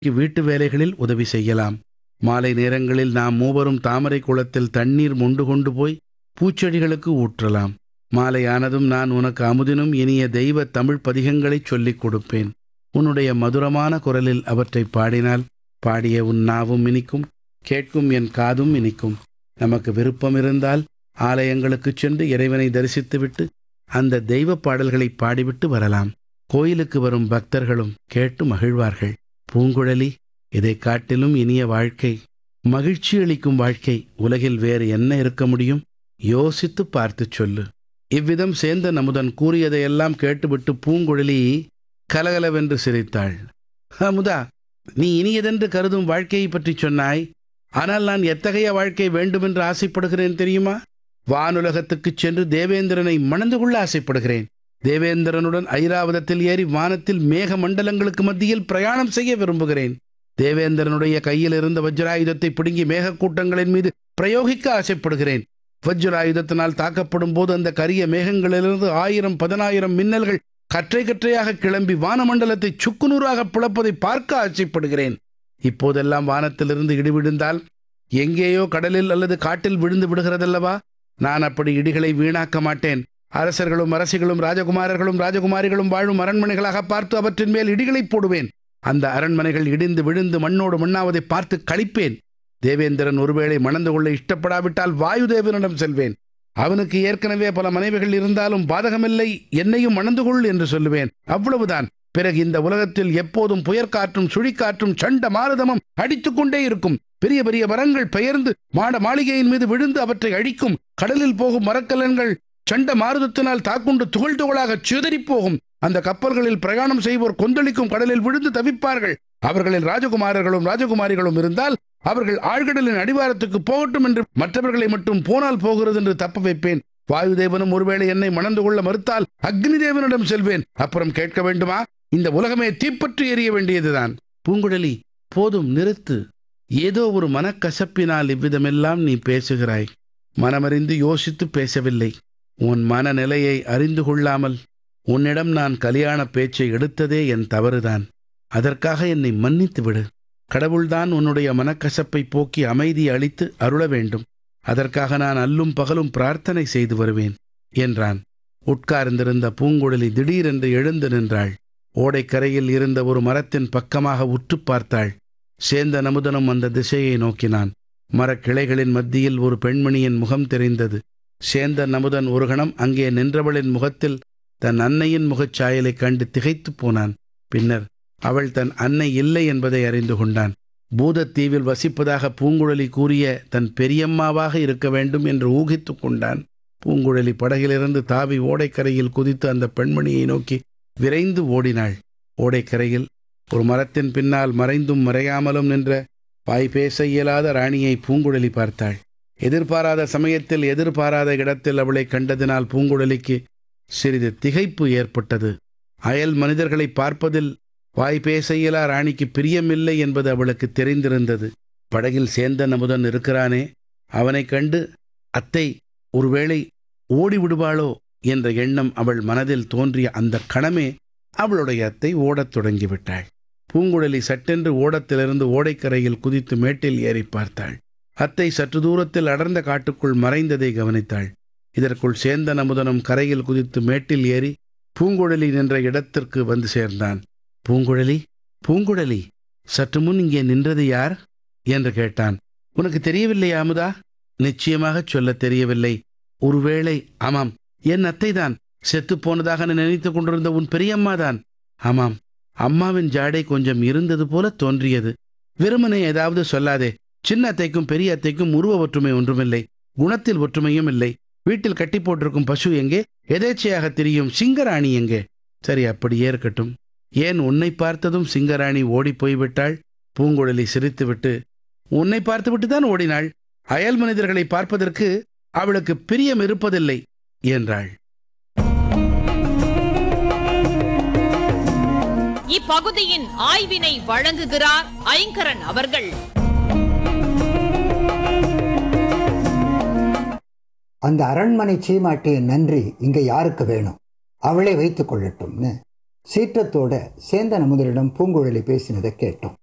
வீட்டு வேலைகளில் உதவி செய்யலாம் மாலை நேரங்களில் நாம் மூவரும் தாமரை குளத்தில் தண்ணீர் மொண்டு கொண்டு போய் பூச்செடிகளுக்கு ஊற்றலாம் மாலையானதும் நான் உனக்கு அமுதினும் இனிய தெய்வ தமிழ் பதிகங்களைச் சொல்லிக் கொடுப்பேன் உன்னுடைய மதுரமான குரலில் அவற்றை பாடினால் பாடிய உன் நாவும் இனிக்கும் கேட்கும் என் காதும் இனிக்கும் நமக்கு விருப்பம் இருந்தால் ஆலயங்களுக்குச் சென்று இறைவனை தரிசித்துவிட்டு அந்த தெய்வ பாடல்களை பாடிவிட்டு வரலாம் கோயிலுக்கு வரும் பக்தர்களும் கேட்டு மகிழ்வார்கள் பூங்குழலி இதைக் காட்டிலும் இனிய வாழ்க்கை மகிழ்ச்சி அளிக்கும் வாழ்க்கை உலகில் வேறு என்ன இருக்க முடியும் யோசித்து பார்த்துச் சொல்லு இவ்விதம் சேந்தன் அமுதன் கூறியதையெல்லாம் கேட்டுவிட்டு பூங்குழலி கலகலவென்று சிரித்தாள் அமுதா நீ இனியதென்று கருதும் வாழ்க்கையை பற்றி சொன்னாய் ஆனால் நான் எத்தகைய வாழ்க்கை வேண்டுமென்று ஆசைப்படுகிறேன் தெரியுமா வானுலகத்துக்குச் சென்று தேவேந்திரனை மணந்து கொள்ள ஆசைப்படுகிறேன் தேவேந்திரனுடன் ஐராவதத்தில் ஏறி வானத்தில் மேக மண்டலங்களுக்கு மத்தியில் பிரயாணம் செய்ய விரும்புகிறேன் தேவேந்திரனுடைய கையில் இருந்த வஜ்ராயுதத்தை பிடுங்கி மேகக்கூட்டங்களின் மீது பிரயோகிக்க ஆசைப்படுகிறேன் வஜ்ராயுதத்தினால் தாக்கப்படும் போது அந்த கரிய மேகங்களிலிருந்து ஆயிரம் பதினாயிரம் மின்னல்கள் கற்றை கற்றையாக கிளம்பி வானமண்டலத்தை சுக்குநூறாக பிளப்பதை பார்க்க ஆசைப்படுகிறேன் இப்போதெல்லாம் வானத்திலிருந்து இடி விழுந்தால் எங்கேயோ கடலில் அல்லது காட்டில் விழுந்து விடுகிறதல்லவா நான் அப்படி இடிகளை வீணாக்க மாட்டேன் அரசர்களும் அரசிகளும் ராஜகுமாரர்களும் ராஜகுமாரிகளும் வாழும் அரண்மனைகளாக பார்த்து அவற்றின் மேல் இடிகளை போடுவேன் அந்த அரண்மனைகள் இடிந்து விழுந்து மண்ணோடு மண்ணாவதை பார்த்து கழிப்பேன் தேவேந்திரன் ஒருவேளை மணந்து கொள்ள இஷ்டப்படாவிட்டால் வாயுதேவனிடம் செல்வேன் அவனுக்கு ஏற்கனவே பல மனைவிகள் இருந்தாலும் பாதகமில்லை என்னையும் மணந்து கொள் என்று சொல்லுவேன் அவ்வளவுதான் பிறகு இந்த உலகத்தில் எப்போதும் புயற்காற்றும் சுழிக்காற்றும் சண்ட மாரதமும் அடித்துக்கொண்டே இருக்கும் பெரிய பெரிய மரங்கள் பெயர்ந்து மாட மாளிகையின் மீது விழுந்து அவற்றை அழிக்கும் கடலில் போகும் மரக்கலன்கள் சண்ட மாருதத்தினால் தாக்குண்டு துகள் துகளாக சிதறிப் போகும் அந்த கப்பல்களில் பிரயாணம் செய்வோர் கொந்தளிக்கும் கடலில் விழுந்து தவிப்பார்கள் அவர்களில் ராஜகுமாரர்களும் ராஜகுமாரிகளும் இருந்தால் அவர்கள் ஆழ்கடலின் அடிவாரத்துக்கு போகட்டும் என்று மற்றவர்களை மட்டும் போனால் போகிறது என்று தப்ப வைப்பேன் வாயுதேவனும் ஒருவேளை என்னை மணந்து கொள்ள மறுத்தால் அக்னி தேவனிடம் செல்வேன் அப்புறம் கேட்க வேண்டுமா இந்த உலகமே தீப்பற்றி எரிய வேண்டியதுதான் பூங்குழலி போதும் நிறுத்து ஏதோ ஒரு மனக்கசப்பினால் இவ்விதமெல்லாம் நீ பேசுகிறாய் மனமறிந்து யோசித்து பேசவில்லை உன் மனநிலையை அறிந்து கொள்ளாமல் உன்னிடம் நான் கல்யாண பேச்சை எடுத்ததே என் தவறுதான் அதற்காக என்னை மன்னித்து விடு கடவுள்தான் உன்னுடைய மனக்கசப்பை போக்கி அமைதி அளித்து அருள வேண்டும் அதற்காக நான் அல்லும் பகலும் பிரார்த்தனை செய்து வருவேன் என்றான் உட்கார்ந்திருந்த பூங்குழலி திடீரென்று எழுந்து நின்றாள் ஓடைக்கரையில் இருந்த ஒரு மரத்தின் பக்கமாக உற்று பார்த்தாள் சேந்த நமுதனும் அந்த திசையை நோக்கினான் மரக்கிளைகளின் மத்தியில் ஒரு பெண்மணியின் முகம் தெரிந்தது சேந்த நமுதன் ஒரு கணம் அங்கே நின்றவளின் முகத்தில் தன் அன்னையின் முகச்சாயலைக் கண்டு திகைத்துப் போனான் பின்னர் அவள் தன் அன்னை இல்லை என்பதை அறிந்து கொண்டான் பூதத்தீவில் வசிப்பதாக பூங்குழலி கூறிய தன் பெரியம்மாவாக இருக்க வேண்டும் என்று ஊகித்து கொண்டான் பூங்குழலி படகிலிருந்து தாவி ஓடைக்கரையில் குதித்து அந்த பெண்மணியை நோக்கி விரைந்து ஓடினாள் ஓடைக்கரையில் ஒரு மரத்தின் பின்னால் மறைந்தும் மறையாமலும் நின்ற வாய் பேச இயலாத ராணியை பூங்குழலி பார்த்தாள் எதிர்பாராத சமயத்தில் எதிர்பாராத இடத்தில் அவளை கண்டதினால் பூங்குழலிக்கு சிறிது திகைப்பு ஏற்பட்டது அயல் மனிதர்களை பார்ப்பதில் வாய் பேச இயலா ராணிக்கு பிரியமில்லை என்பது அவளுக்கு தெரிந்திருந்தது படகில் சேர்ந்த நமுதன் இருக்கிறானே அவனைக் கண்டு அத்தை ஒருவேளை ஓடி விடுவாளோ என்ற எண்ணம் அவள் மனதில் தோன்றிய அந்த கணமே அவளுடைய அத்தை ஓடத் தொடங்கிவிட்டாள் பூங்குழலி சட்டென்று ஓடத்திலிருந்து ஓடைக்கரையில் குதித்து மேட்டில் ஏறி பார்த்தாள் அத்தை சற்று தூரத்தில் அடர்ந்த காட்டுக்குள் மறைந்ததை கவனித்தாள் இதற்குள் சேந்தன் அமுதனும் கரையில் குதித்து மேட்டில் ஏறி பூங்குழலி நின்ற இடத்திற்கு வந்து சேர்ந்தான் பூங்குழலி பூங்குழலி சற்று முன் இங்கே நின்றது யார் என்று கேட்டான் உனக்கு தெரியவில்லையா அமுதா நிச்சயமாகச் சொல்லத் தெரியவில்லை ஒருவேளை ஆமாம் என் அத்தைதான் செத்துப் போனதாக நான் நினைத்துக் கொண்டிருந்த உன் பெரியம்மாதான் ஆமாம் அம்மாவின் ஜாடை கொஞ்சம் இருந்தது போல தோன்றியது வெறுமனே ஏதாவது சொல்லாதே சின்ன அத்தைக்கும் பெரிய அத்தைக்கும் உருவ ஒற்றுமை ஒன்றுமில்லை குணத்தில் ஒற்றுமையும் இல்லை வீட்டில் கட்டி போட்டிருக்கும் பசு எங்கே எதேச்சையாக திரியும் சிங்கராணி எங்கே சரி அப்படியே இருக்கட்டும் ஏன் உன்னை பார்த்ததும் சிங்கராணி ஓடிப் போய்விட்டாள் பூங்குழலி சிரித்துவிட்டு உன்னை பார்த்துவிட்டு தான் ஓடினாள் அயல் மனிதர்களை பார்ப்பதற்கு அவளுக்கு பிரியம் இருப்பதில்லை என்றாள் இப்பகுதியின் ஆய்வினை வழங்குகிறார் ஐங்கரன் அவர்கள் அந்த அரண்மனை சீமாட்டியின் நன்றி இங்க யாருக்கு வேணும் அவளே வைத்துக் கொள்ளட்டும்னு சீற்றத்தோட சேந்தன் முதலிடம் பூங்குழலி பேசினதை கேட்டோம்